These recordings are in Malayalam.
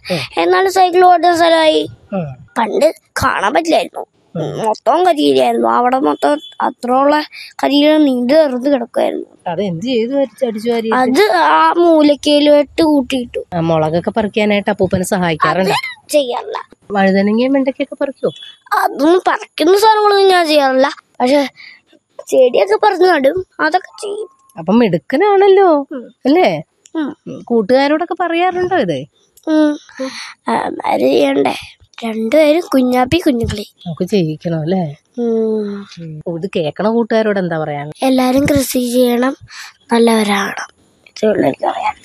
എന്നാലും സൈക്കിൾ ഓടുന്ന സ്ഥലമായി പണ്ട് കാണാൻ പറ്റില്ലായിരുന്നു മൊത്തം കരിയിലായിരുന്നു അവിടെ മൊത്തം അത്രയുള്ള കരിയില നീണ്ടു നിറഞ്ഞു കിടക്കുമായിരുന്നു അത് എന്ത് ചെയ്തു വരച്ച് അടിച്ചു വാരി അത് ആ മൂലക്കയിലോട്ട് കൂട്ടിയിട്ടു ആ, മുളകൊക്കെ പറിക്കാനായിട്ട് അപ്പൂപ്പനെ സഹായിക്കാറുണ്ട് ചെയ്യാറില്ല വഴുതനങ്ങയും വെണ്ടയ്ക്കൊക്കെ പറിക്കോ അതൊന്നും പറിക്കുന്ന സാധനങ്ങളൊന്നും ഞാൻ ചെയ്യാറില്ല പക്ഷെ ചെടിയൊക്കെ പറിച്ചു നടും അതൊക്കെ ചെയ്യും അപ്പം മിടുക്കനാണല്ലോ അല്ലേ ഉം. ഉം, കൂട്ടുകാരോടൊക്കെ പറയാറുണ്ടോ ഇത് ഉം. അന്നേരം ചെയ്യണ്ടേ രണ്ടുപേരും കുഞ്ഞാപ്പി കുഞ്ഞുങ്ങളി നമുക്ക് ചെയ്യിക്കണം അല്ലേ ഉം. ഉം. ഇത് കേക്കണ കൂട്ടുകാരോട് എന്താ പറയാൻ എല്ലാരും കൃഷി ചെയ്യണം നല്ലവരാകണം ഇതുള്ള എനിക്ക് പറയാം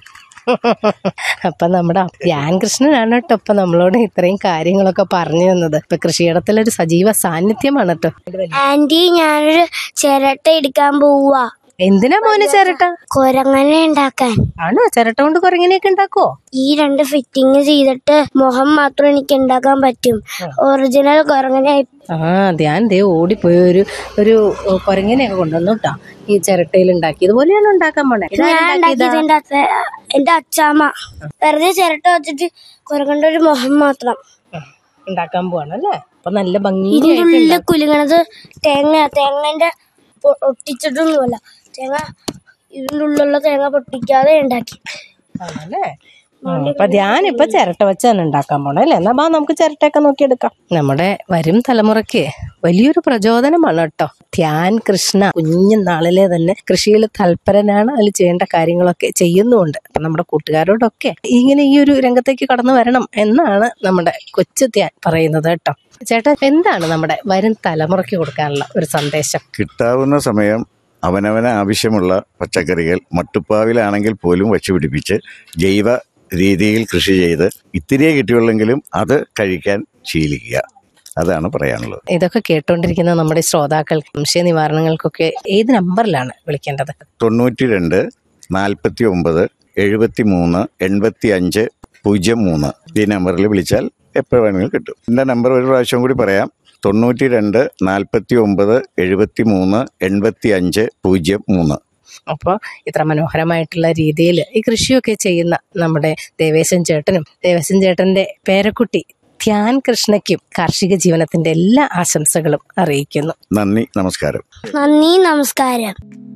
അപ്പൊ നമ്മുടെ ധ്യാൻ കൃഷ്ണനാണ് കേട്ടോ ഇപ്പൊ നമ്മളോട് ഇത്രയും കാര്യങ്ങളൊക്കെ പറഞ്ഞു തന്നത് ഇപ്പൊ കൃഷിയിടത്തിലൊരു സജീവ സാന്നിധ്യമാണ് കേട്ടോ ആന്റി ഞാനൊരു ചിരട്ട എടുക്കാൻ പോവാ എന്തിനാ മോനെ ചിരട്ട കൊരങ്ങനെ ഉണ്ടാക്കാൻ ആണോ ചിരട്ട കൊണ്ട് കുരങ്ങനെയൊക്കെ ഉണ്ടാക്കുവോ ഈ രണ്ട് ഫിറ്റിങ് ചെയ്തിട്ട് മുഖം മാത്രം എനിക്ക് ഉണ്ടാക്കാൻ പറ്റും ഒറിജിനൽ കൊരങ്ങനെ ആ ധ്യാൻ ദേ ഓടിപ്പോയി ഒരു ഒരു കുരങ്ങനെയൊക്കെ കൊണ്ടുവന്നു കേട്ടോ ഈ ചിരട്ടയിൽ ഉണ്ടാക്കി ഇതുപോലെയാണ് ഉണ്ടാക്കാൻ പോണേ ഇതാരാ ഞാൻ ഉണ്ടാക്കിയതാ? ഉണ്ടാക്കിയത് എന്റെ അച്ഛ എന്റെ അച്ചാമ്മ വെറുതെ ചിരട്ട വെച്ചിട്ട് കുരങ്ങന്റെ ഒരു മുഖം മാത്രം ആ, ഉണ്ടാക്കാൻ പോവാണ് അല്ലേ അപ്പൊ നല്ല ഇതിന്റെ ഭംഗിയായിട്ട് ഉള്ളിൽ കുലുങ്ങണത് തേങ്ങ തേങ്ങന്റെ പൊ- ഒട്ടിച്ചിട്ടൊന്നുമല്ല തേങ്ങ ഇതിന്റെ ഉള്ളിലുള്ള തേങ്ങ പൊട്ടിക്കാതെ ഉണ്ടാക്കി ആണല്ലേ ആ, അപ്പൊ ധ്യാൻ ഇപ്പൊ ചിരട്ട വെച്ചാണ് ഉണ്ടാക്കാൻ പോണേ അല്ലേ എന്നാ ബാ നമുക്ക് ചിരട്ടയൊക്കെ നോക്കിയെടുക്കാം നമ്മുടെ വരും തലമുറയ്ക്ക് വലിയൊരു പ്രചോദനമാണ് കേട്ടോ ധ്യാൻ കൃഷ്ണ കുഞ്ഞു നാളിലെ തന്നെ കൃഷിയിൽ തൽപരനാണ് അതിൽ ചെയ്യേണ്ട കാര്യങ്ങളൊക്കെ ചെയ്യുന്നുമുണ്ട് അപ്പൊ നമ്മുടെ കൂട്ടുകാരോടൊക്കെ ഇങ്ങനെ ഈ ഒരു രംഗത്തേക്ക് കടന്നു വരണം എന്നാണ് നമ്മുടെ കൊച്ചു ധ്യാൻ പറയുന്നത് കേട്ടോ ചേട്ടാ എന്താണ് നമ്മുടെ വരും തലമുറയ്ക്ക് കൊടുക്കാനുള്ള ഒരു സന്ദേശം കിട്ടാവുന്ന സമയം അവനവന് ആവശ്യമുള്ള പച്ചക്കറികൾ മട്ടുപ്പാവിലാണെങ്കിൽ പോലും വച്ചുപിടിപ്പിച്ച് ജൈവ രീതിയിൽ കൃഷി ചെയ്ത് ഇത്തിരിയേ കിട്ടിയുള്ളെങ്കിലും അത് കഴിക്കാൻ ശീലിക്കുക അതാണ് പറയാനുള്ളത് ഇതൊക്കെ കേട്ടോണ്ടിരിക്കുന്ന നമ്മുടെ ശ്രോതാക്കൾ സംശയ നിവാരണങ്ങൾക്കൊക്കെ ഏത് നമ്പറിലാണ് വിളിക്കേണ്ടത് തൊണ്ണൂറ്റി രണ്ട് നാൽപ്പത്തി ഒമ്പത് എഴുപത്തി മൂന്ന് എൺപത്തി അഞ്ച് പൂജ്യം മൂന്ന് ഈ നമ്പറിൽ വിളിച്ചാൽ എപ്പോൾ വേണമെങ്കിലും കിട്ടും എൻ്റെ നമ്പർ ഒരു പ്രാവശ്യം കൂടി പറയാം തൊണ്ണൂറ്റി രണ്ട് നാൽപ്പത്തി ഒമ്പത് എഴുപത്തി മൂന്ന് എൺപത്തി അഞ്ച് പൂജ്യം മൂന്ന് അപ്പോൾ ഇത്ര മനോഹരമായിട്ടുള്ള രീതിയിൽ ഈ കൃഷിയൊക്കെ ചെയ്യുന്ന നമ്മുടെ ദേവേശൻ ചേട്ടനും ദേവേശൻ ചേട്ടന്റെ പേരക്കുട്ടി ധ്യാൻ കൃഷ്ണയ്ക്കും കാർഷിക ജീവനത്തിന്റെ എല്ലാ ആശംസകളും അറിയിക്കുന്നു നന്ദി നമസ്കാരം നന്ദി നമസ്കാരം